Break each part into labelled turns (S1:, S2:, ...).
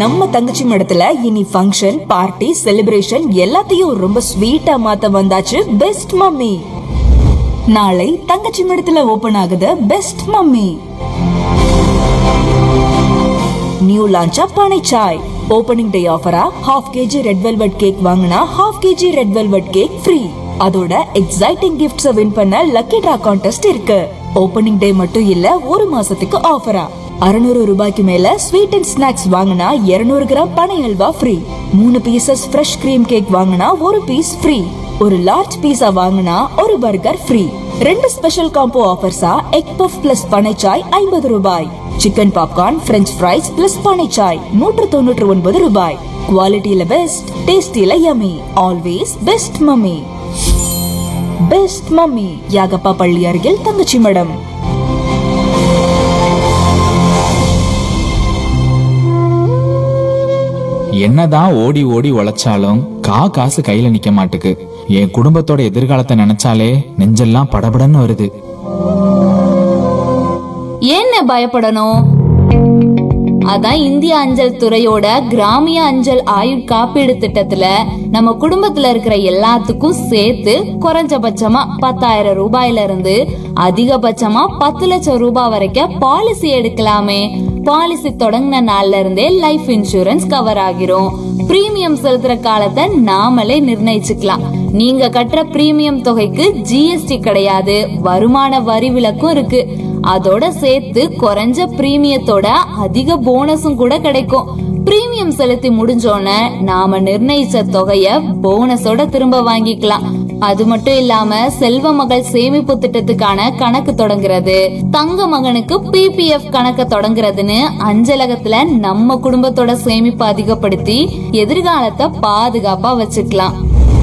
S1: நம்ம தங்கச்சி மடத்துல இனி ஃபங்க்ஷன் பார்ட்டி செலிப்ரேஷன் எல்லாத்தையும் ரொம்ப ஸ்வீட்டா மாத்த வந்தாச்சு பெஸ்ட் மம்மி நாளை தங்கச்சி மடத்துல ஓபன் ஆகுது பெஸ்ட் மம்மி நியூ லான்ச்சா பனைச்சாய் ஓபனிங் டே ஆஃபரா half KG red velvet cake வாங்கினா half KG red velvet cake free அதோட எக்ஸைட்டிங் கிஃப்ட்ஸ் வின் பண்ண லக்கி டிரா கான்டெஸ்ட் இருக்கு ஓபனிங் டே மட்டும் இல்ல ஒரு மாசத்துக்கு ஆஃபரா அறுநூறு ரூபாய்க்கு மேல ஸ்வீட் அண்ட் ஸ்நாக்ஸ் வாங்கினா 200 கிராம் பனை அல்வா ஃப்ரீ மூணு பீசஸ் ஃப்ரெஷ் கிரீம் கேக் வாங்கினா ஒரு பீஸ் ஃப்ரீ ஒரு லார்ஜ் பீஸா வாங்கினா ஒரு பர்கர் ஃப்ரீ ரெண்டு ஸ்பெஷல் காம்போ ஆஃபர்ஸா எக் பஃப் பிளஸ் பனைச்சாய் ஐம்பது ரூபாய் chicken popcorn French fries plus பனைச்சாய் நூற்று தொண்ணூற்று ஒன்பது ரூபாய் குவாலிட்டியில பெஸ்ட் டேஸ்டில yummy always Best Mummy Best Mummy Yagappa பள்ளி அருகில் தங்கச்சி மடம்
S2: என்னதான் ஓடி ஓடி உழைச்சாலும் கா காசு கையில நிக்க மாட்டுக்கு என் குடும்பத்தோட எதிர்காலத்தை நினைச்சாலே நெஞ்செல்லாம் படபடன்னு வருது
S3: ஏன்னு பயப்படணும் அதான் இந்திய அஞ்சல் துறையோட கிராமிய அஞ்சல் ஆயுட் காப்பீடு திட்டத்துல நம்ம குடும்பத்துல இருக்கிற எல்லாத்துக்கும் சேர்த்து குறைஞ்சபட்சமா பத்தாயிரம் ரூபாயில இருந்து அதிகபட்சமா பத்து லட்சம் ரூபாய் வரைக்கும் பாலிசி எடுக்கலாமே பாலிசி தொடங்கின நாள்ல இருந்தே லைஃப் இன்சூரன்ஸ் கவர் ஆகிரும் பிரீமியம் செலுத்துற காலத்தை நாமளே நிர்ணயிச்சுக்கலாம் நீங்க கட்டுற பிரீமியம் தொகைக்கு ஜிஎஸ்டி கிடையாது வருமான வரி விலக்கும் இருக்கு அதோட சேர்த்து குறைஞ்ச பிரீமியத்தோட அதிக போனஸும் கூட கிடைக்கும் பிரீமியம் செலுத்தி முடிஞ்சோன நாம நிர்ணயிச்ச தொகைய போனஸோட திரும்ப வாங்கிக்கலாம் அது மட்டும் இல்லாம செல்வ மகள் சேமிப்பு திட்டத்துக்கான கணக்கு தொடங்குறது தங்க மகனுக்கு பிபிஎஃப் கணக்க தொடங்குறதுன்னு அஞ்சலகத்துல நம்ம குடும்பத்தோட சேமிப்பு அதிகப்படுத்தி எதிர்காலத்தை பாதுகாப்பா வச்சுக்கலாம்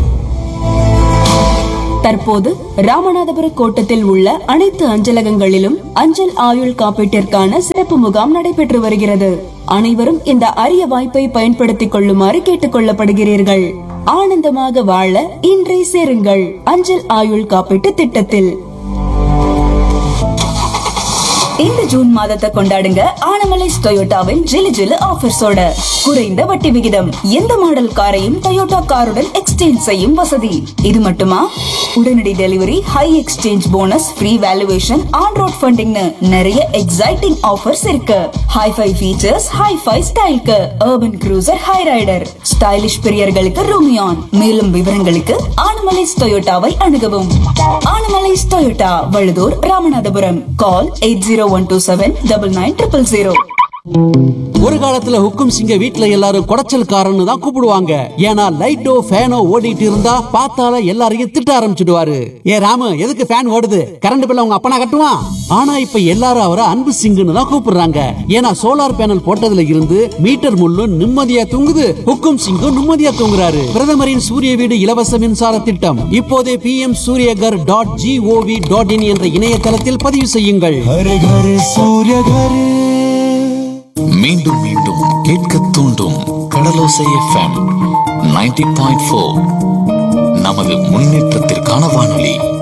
S1: தற்போது ராமநாதபுர கோட்டத்தில் உள்ள அனைத்து அஞ்சலகங்களிலும் அஞ்சல் ஆயுள் காப்பீட்டிற்கான சிறப்பு முகாம் நடைபெற்று வருகிறது அனைவரும் இந்த அரிய வாய்ப்பை பயன்படுத்திக் கொள்ளுமாறு கேட்டுக் கொள்ளப்படுகிறீர்கள் ஆனந்தமாக வாழ இன்றை சேருங்கள் அஞ்சல் ஆயுள் காப்பீட்டு திட்டத்தில் இந்த ஜூன் மாதத்தை கொண்டாடுங்க ஆனமலைஸ் டொயோட்டாவின் ஜிலு ஜிலு ஆஃபர்ஸோட குறைந்த வட்டி விகிதம் எந்த மாடல் காரையும் டொயோட்டா காருடன் எக்ஸ்சேஞ்ச் செய்யும் வசதி இது மட்டுமா உடனடி delivery high exchange bonus free valuation on road ஃபண்டிங்னு நிறைய எக்ஸைட்டிங் ஆஃபர்ஸ் இருக்கு ஹைஃபை ஃபீச்சர்ஸ் ஹைஃபை ஸ்டைல்க்கு Urban Cruiser Hyryder stylish பிரியர்களுக்கு ரூமியான் மேலும் விவரங்களுக்கு ஆனமலைஸ் டொயோட்டாவை அணுகவும் Anamallais Toyota Vazhuthur Ramanathapuram call eight zero one two seven double nine triple zero
S4: ஒரு காலத்துல ஹுக்கும் சிங்க வீட்ல எல்லாரும் குடைச்சல்காரன்னு தான் கூப்பிடுவாங்க ஏன்னா லைட்டோ ஃபேனோ ஓடிட்டு இருந்தா பார்த்தால எல்லாரையும் திட்ட ஆரம்பிச்சிடுவாரு ஏ ராமு எதுக்கு ஃபேன் ஓடுது கரண்ட் பில்ல உங்க அப்பனா கட்டுவான் ஆனா இப்ப எல்லாரும் அவரை அன்பு சிங்குன்னு தான் கூப்பிடுறாங்க ஏன்னா சோலார் பேனல் போட்டதுல இருந்து மீட்டர் முள்ளும் நிம்மதியா தூங்குது ஹுக்கும் சிங்கும் நிம்மதியா தூங்குறாரு பிரதமரின் சூரிய வீடு இலவச மின்சார திட்டம் இப்போதே P M Suryaghar dot gov dot in என்ற இணையதளத்தில் பதிவு செய்யுங்கள்
S5: हर घर सूर्य घर
S6: மீண்டும் மீண்டும் கேட்க தூண்டும் Kadalosai FM ninety point four நமது முன்னேற்றத்திற்கான வானொலி